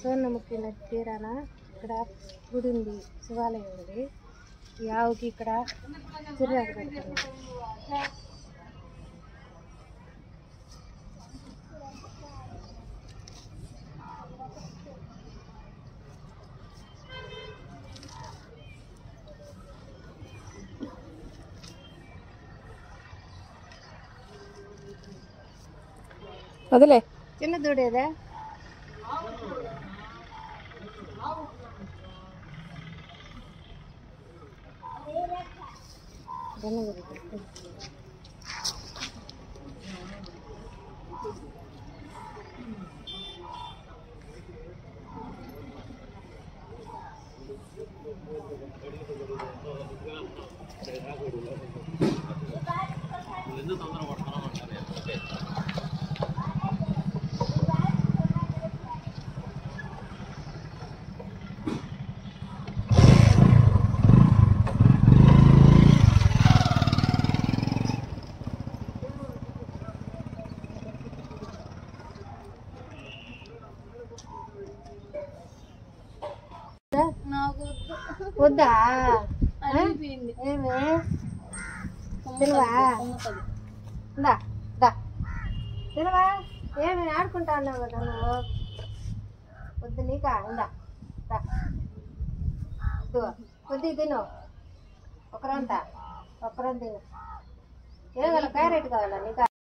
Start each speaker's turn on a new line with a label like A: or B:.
A: సోన్నముఖి నది తీరాన ఇక్కడ గుడి ఉంది శివాలయం ఉంది ఈ ఆవుకి ఇక్కడ చిర్రాకు పెడతారు
B: వదిలే
A: చిన్న దూడేదా వెన్నగుడి పెట్టు. వద్దా ఏమే తినవా ఇందా దా తినవా ఏమి ఆడుకుంటా ఉన్నావు కదా నువ్వు వద్దు నీకా ఇందా దా ఇదిగో, కొద్దిగా తిను ఒకరంతా ఒకరం తిను ఏం కావాలి క్యారెట్ కావాలా నీకా